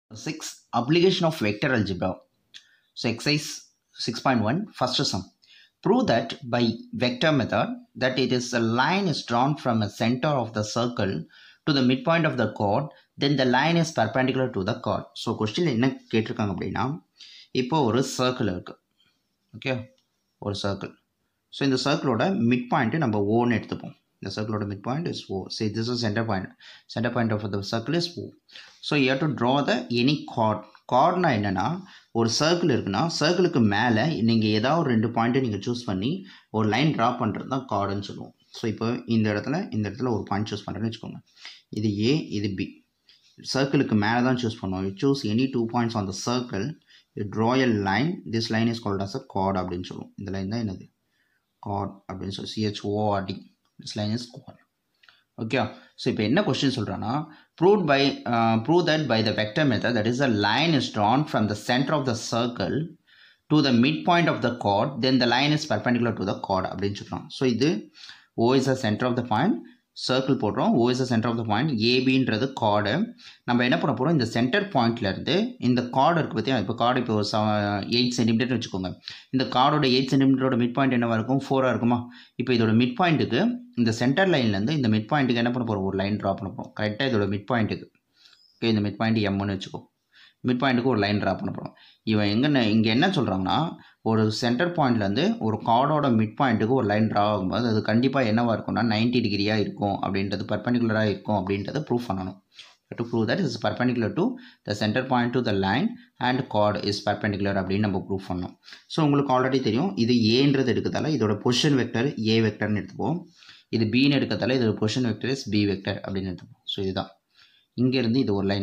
6 Obligation of vector algebra. So exercise 6.1 first sum. Prove that by vector method that it is a line is drawn from a center of the circle to the midpoint of the chord then the line is perpendicular to the chord. So question என்ன கேட்டிருக்காங்க அப்படின்னா இப்போ ஒரு circle இருக்கு okay ஒரு circle so இந்த சர்க்கிளோட mid point நம்ம ஓன்னு எடுத்துப்போம் இந்த சர்க்கிளோட mid point is O say this is center point center point of the circle is O so you to draw the any chord கார்ட்னா என்னென்னா ஒரு சர்க்கிள் இருக்குன்னா சர்க்கிளுக்கு மேலே நீங்கள் ஏதாவது ஒரு ரெண்டு பாயிண்ட்டை நீங்கள் சூஸ் பண்ணி ஒரு லைன் ட்ரா பண்ணுறது தான் கார்டுன்னு சொல்லுவோம் ஸோ இப்போ இந்த இடத்துல இந்த இடத்துல ஒரு பாயிண்ட் சூஸ் பண்ணுறேன்னு வச்சுக்கோங்க இது ஏ இது பி சர்க்கிளுக்கு மேலே தான் சூஸ் பண்ணுவோம் you choose any two points on the circle you draw a line this line is called as a chord அப்படின்னு சொல்லுவோம் இந்த லைன் தான் என்னது கார்ட் அப்படின்னு சொல்லி C H O R D this line is chord okay so இப்போ என்ன கொஸ்டின் சொல்கிறான்னா prove by prove that by the vector method that is a line is drawn from the center of the circle to the mid point of the card then the line is perpendicular to the chord அப்படின்னு சொல்கிறோம் so இது O is a center of the point circle போடுறோம் O is a center of the point ஏபின்றது chord நம்ம என்ன பண்ண போகிறோம் இந்த சென்டர் பாயிண்ட்லேருந்து இந்த கார்டு இருக்குது பார்த்தியா இப்போ கார்டு இப்போ எயிட் சென்டிமீட்டர் வச்சுக்கோங்க இந்த கார்டோட எயிட் சென்டிமீட்டரோட மிட் பாயிண்ட் என்னவாக இருக்கும் ஃபோராக இருக்குமா இப்போ இதோட மிட் பாயிண்ட்டுக்கு இந்த சென்டர் லைன்லேருந்து இந்த மிட் பாயிண்ட்டுக்கு என்ன பண்ண போகிறோம் ஒரு லைன் ட்ரா பண்ண போகிறோம் கரெக்டாக இதோட மிட் பாயிண்ட்டுக்கு ஓகே இந்த மிட் பாயிண்ட் எம்னு வச்சுக்கோ மிட் பாயிண்ட்டுக்கு ஒரு லைன் ட்ரா பண்ண போகிறோம் இவன் எங்கே இங்கே என்ன சொல்கிறாங்கன்னா ஒரு சென்டர் பாயிண்ட்லேருந்து ஒரு கார்டோட மிட் பாயிண்ட்டுக்கு ஒரு லைன் ட்ரா ஆகும்போது அது கண்டிப்பாக என்னவாக இருக்கும்னா நைன்ட்டி டிகிரியாக இருக்கும் அப்படின்றது பர்பண்டிகுலராக இருக்கும் அப்படின்றத ப்ரூவ் பண்ணணும் to prove that is perpendicular to the center point to the line and chord is perpendicular அப்படின்னு நம்ம ப்ரூவ் பண்ணோம் ஸோ உங்களுக்கு ஆல்ரெடி தெரியும் இது ஏன்றது எடுக்கிறதால இதோட பொசிஷன் வெக்டர் ஏ வெக்டர்னு எடுத்துப்போம் இது பின்னு எடுக்கிறதால இதோட position vector is B vector அப்படின்னு எடுத்துப்போம் ஸோ இதுதான் இங்கேருந்து இது ஒரு லைன்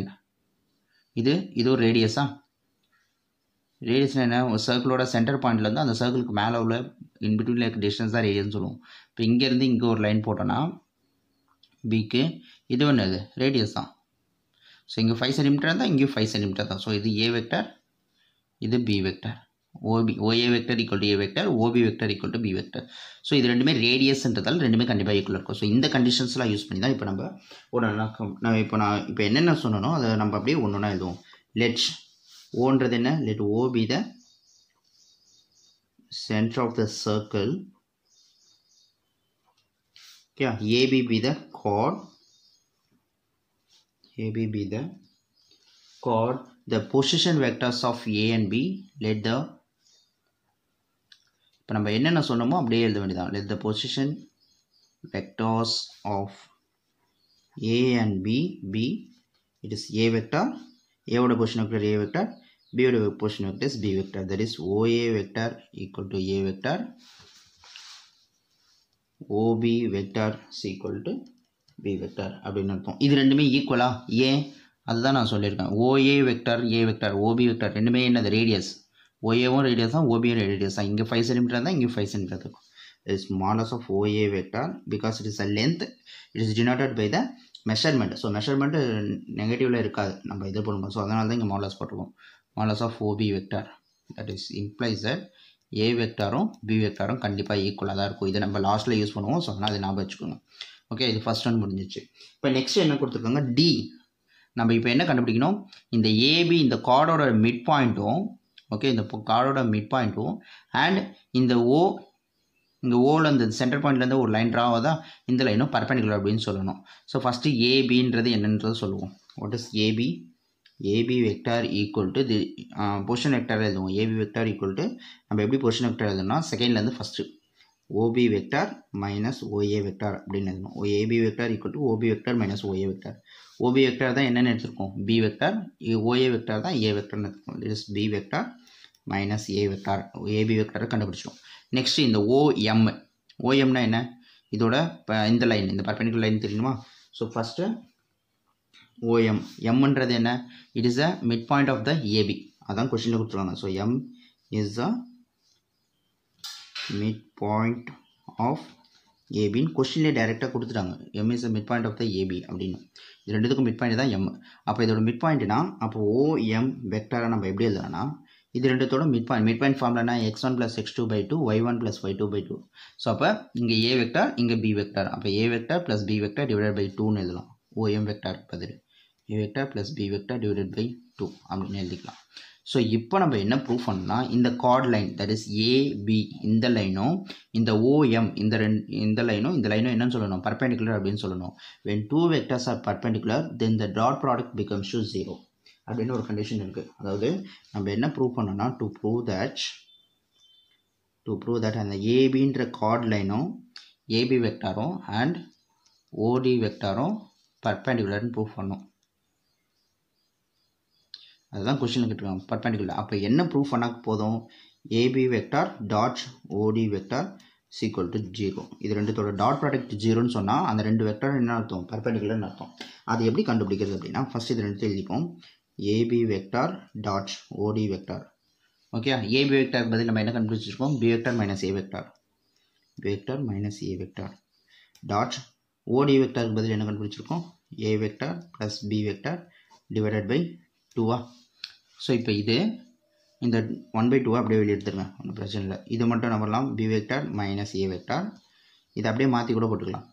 இது இது ஒரு ரேடியஸா ரேடியஸ்னா என்ன ஒரு சர்க்கிளோட சென்டர் பாயிண்ட்லேருந்து அந்த சர்க்கிளுக்கு மேலே உள்ள இன்பிட்வீனில் இருக்க டிஸ்டன்ஸ் தான் ரேடியஸ்னு சொல்லுவோம் இப்போ இங்கேருந்து இங்கே ஒரு லைன் போட்டோன்னா பிக்கு இது ஒன்று இது ரேடியஸ் தான் ஸோ இங்கே ஃபைவ் சென்டிமீட்டர் இருந்தால் இங்கேயும் ஃபைவ் சென்டிமீட்டர் தான் ஸோ இது ஏ வெக்டர் இது B vector OB OA vector equal to A vector OB vector equal to B vector so இது ரெண்டுமே ரேடியஸ்ன்றதால் ரெண்டுமே கண்டிப்பாக ஈக்குவல் இருக்கும் ஸோ இந்த கண்டிஷன்ஸ்லாம் யூஸ் பண்ணி தான் இப்போ நம்ம ஒரு நான் இப்போ நான் இப்போ என்னென்ன சொன்னனோ அதை நம்ம அப்படியே ஒன்று ஒன்றா எழுதுவோம் லெட் ஓன்றது என்ன let O be the center of the circle yeah AB be the chord AB be the chord the position vectors of A and B let the இப்போ நம்ம என்னென்ன சொன்னோமோ அப்படியே எழுத வேண்டியதான் let the position vectors of A and B be it is A vector A ஓட position vector A vector B ஓட position vector is B vector that is OA vector equal to A vector OB vector is equal to B vector அப்படின்னு அர்த்தம் இது ரெண்டுமே ஈக்குவலா ஏன் அதுதான் நான் சொல்லியிருக்கேன் OA vector A vector OB vector ரெண்டுமே என்னது ரேடியஸ் ஓஏவும் ரேடியஸ் தான் ஓபியும் ரேடியஸ் தான் இங்கே ஃபைவ் சென்டிமீட்டர் தான் இங்கே ஃபைவ் சென்டிமீட்டர் இருக்கும் is modulus of OA vector because it is a length it is denoted by the measurement so measurement நெகட்டிவில் இருக்காது நம்ம இது பண்ணுவோம் ஸோ அதனால தான் இங்கே மாடலஸ் போட்டிருக்கோம் modulus of OB vector that is implies that A வெக்டாரும் பி வெக்டாரும் கண்டிப்பாக ஈக்குவலாக தான் இருக்கும் இதை நம்ம லாஸ்ட்டில் யூஸ் பண்ணுவோம் ஸோ அதனால் அதை ஞாபகம் வச்சுக்கோங்க ஓகே இது ஃபஸ்ட் ஒன் முடிஞ்சிச்சு இப்போ நெக்ஸ்ட் என்ன கொடுத்துருக்காங்க டி நம்ம இப்போ என்ன கண்டுபிடிக்கணும் இந்த ஏபி இந்த கார்டோட மிட் பாயிண்ட்டும் ஓகே இந்த கார்டோட மிட் பாயிண்ட்டும் அண்ட் இந்த ஓ இங்கே ஓவில் இந்த சென்டர் பாயிண்ட்லேருந்து ஒரு லைன் ட்ரா ஆகுதா இந்த லைனும் பர்பண்டிகுலர் அப்படின்னு சொல்லணும் ஸோ ஃபஸ்ட்டு ஏபின்றது என்னன்றது சொல்லுவோம் what is AB AB vector equal to the position vector எழுதுவோம் ஏபி வெக்டார் ஈக்குவல் டு நம்ம எப்படி பொசிஷன் வெக்டார் எழுதணும்னா செகண்ட்லேருந்து first OB vector minus OA vector அப்படின்னு எழுதணும் oh AB vector equal to OB vector minus OA vector OB vector தான் என்னென்னு எடுத்திருக்கோம் பி வெக்டார் ஓஏ வெக்டார் தான் ஏ வெக்டார்னு எடுத்துருக்கோம் it is B vector minus A vector AB வெக்டாரை கண்டுபிடிச்சிடும் நெக்ஸ்ட் இந்த ஓஎம் ஓஎம்னா என்ன இதோட இப்போ இந்த லைன் இந்த பர்பெண்டிகுலர் லைன் தெரியுமா ஸோ ஃபஸ்ட்டு ஓஎம் எம்ன்றது என்ன it is a mid point of the AB அதான் கொஸ்டினில் கொடுத்துருவாங்க so M is a mid point of ஏபின்னு கொஸ்டின்லேயே டைரெக்டாக கொடுத்துட்டாங்க M is a mid point of the AB அப்படின்னு இது ரெண்டுத்துக்கும் மிட் பாயிண்ட் தான் எம் அப்போ இதோட மிட் பாயிண்ட்னா அப்போ ஓஎம் வெக்டாரை நம்ம எப்படி எழுதலாம்னா இது ரெண்டுத்தோட மிட் பாயிண்ட் மிட் பாயிண்ட் ஃபார்ம்லனா X one plus X two by two Y one plus Y two by two so அப்போ இங்கே ஏ வெக்டார் இங்கே பி வெக்டார் அப்போ A vector plus B vector divide by டூன்னு எழுதலாம் ஓஎம் வெக்டார் பதில் A vector plus B vector divided by two அப்படின்னு எழுதிக்கலாம் so இப்போ நம்ம என்ன ப்ரூவ் பண்ணோம்னா இந்த chord line that is AB இந்த லைனும் இந்த ஓஎம் இந்த ரெண்டு இந்த லைனும் இந்த லைனும் என்னன்னு சொல்லணும் பர்பெண்டிகுலர் அப்படின்னு சொல்லணும் when two vectors are perpendicular then the dot product becomes to zero அப்படின்னு ஒரு கண்டிஷன் இருக்குது அதாவது நம்ம என்ன ப்ரூவ் பண்ணோம்னா to prove that to prove that அந்த ஏபின்ற கார்ட் லைனும் ஏபி வெக்டாரும் அண்ட் ஓடி வெக்டாரும் பர்பெண்டிகுலர்னு ப்ரூவ் பண்ணோம் அதுதான் கொஸ்டின் கேட்டிருக்காங்க பர்பெண்டிகுலர் அப்போ என்ன ப்ரூவ் பண்ணால் போதும் AB vector dot OD vector equal to zero இது ரெண்டுத்தோட டாட் ப்ராடக்ட் ஜீரோன்னு சொன்னால் அந்த ரெண்டு வெக்டார் என்ன அர்த்தம் பர்பெண்டிகுலர்னு அர்த்தம் அது எப்படி கண்டுபிடிக்கிறது அப்படின்னா ஃபஸ்ட் இது ரெண்டு எழுதிப்போம் AB vector dot OD vector okay AB vector பதில் நம்ம என்ன கண்டுபிடிச்சிருக்கோம் B vector minus A vector B vector minus A vector dot OD வெக்டாருக்கு பதில் என்ன கண்டுபிடிச்சிருக்கோம் A vector plus B vector divided by டூவா ஸோ இப்போ இது இந்த ஒன் பை டூவை அப்படியே வெளியே எடுத்துருங்க ஒன்றும் பிரச்சனை இல்லை இது மட்டும் என்ன பண்ணலாம் B vector minus A vector இதை அப்படியே மாற்றி கூட போட்டுக்கலாம்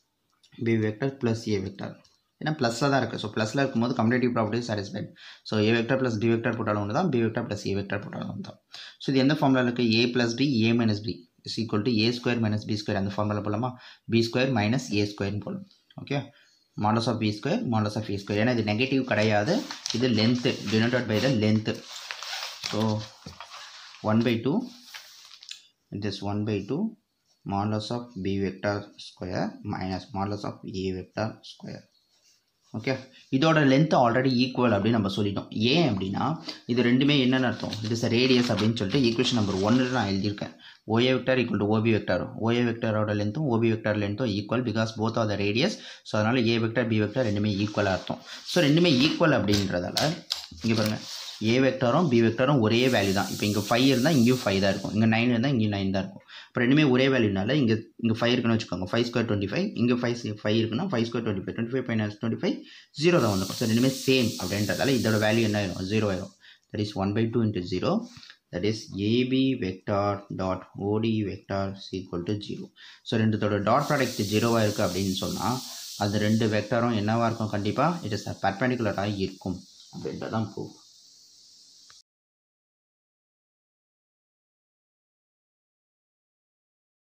B vector plus A vector ஏன்னா ப்ளஸ்ஸாக தான் இருக்குது ஸோ ப்ளஸில் இருக்கும்போது commutative property satisfied so A vector plus D vector போட்டாலும் ஒன்று தான் B vector plus A vector போட்டாலும் ஒன்று தான் ஸோ இது எந்த ஃபார்மில் இருக்குது A plus B A minus B is equal to A square minus B square அந்த ஃபார்மில் போகலாமா பி ஸ்கொயர் மைனஸ் ஏ ஸ்கொயர்னு போகலாம் okay modulus of B square modulus of A square ஏன்னா இது நெகட்டிவ் கிடையாது இது length denoted by the length so one by two it is 1 by 2 modulus of b vector square minus modulus of a vector square okay இதோட length already equal அப்படின்னு நம்ம சொல்லிட்டோம் ஏன் அப்படின்னா இது ரெண்டுமே என்னென்னு அர்த்தம் இது இஸ் ரேடியஸ் அப்படின்னு சொல்லிட்டு ஈக்குவேஷன் நம்பர் ஒன்னில் நான் எழுதியிருக்கேன் OA vector equal to OB vector OA வெக்டாரோட லென்த்தும் ஓபி வெக்டார் லென்த்தும் equal because both are the radius so அதனால் ஏ வெக்டார் பி வெக்டார் ரெண்டுமே ஈக்குவலாக அர்த்தம் ஸோ ரெண்டுமே ஈக்குவல் அப்படின்றதால இங்கே பாருங்கள் ஏ வெக்டாரும் பி வெக்டாரும் ஒரே வேல்யூ தான் இப்போ இங்கே ஃபைவ் இருந்தால் இங்கேயும் ஃபைவ் தான் இருக்கும் இங்கே நைன் இருந்தால் இங்கேயும் நைன் தான் இருக்கும் இப்போ ரெண்டுமே ஒரே வேல்யூனால இங்கே இங்கே ஃபைவ் இருக்குன்னு வச்சுக்கோங்க ஃபைவ் ஸ்கொயர் டுவெண்ட்டி ஃபைவ் இங்கே ஃபைவ் ஃபைவ் இருக்குன்னா five square twenty five twenty five minus twenty five zero தான் வந்துடும் ஸோ ரெண்டுமே சேம் அப்படின்றதால இதோட வேல்யூ என்ன ஆயிரும் ஜீரோ ஆயிரும் that is one by two into zero that is AB vector dot OD vector equal to zero so ரெண்டுத்தோட dot product ஜீரோவாக இருக்குது அப்படின்னு சொன்னால் அது ரெண்டு வெக்டாரும் என்னவாக இருக்கும் கண்டிப்பாக இட் இஸ் பர்பெண்டிகுலராக இருக்கும் அப்படின்றதான் ப்ரூஃப்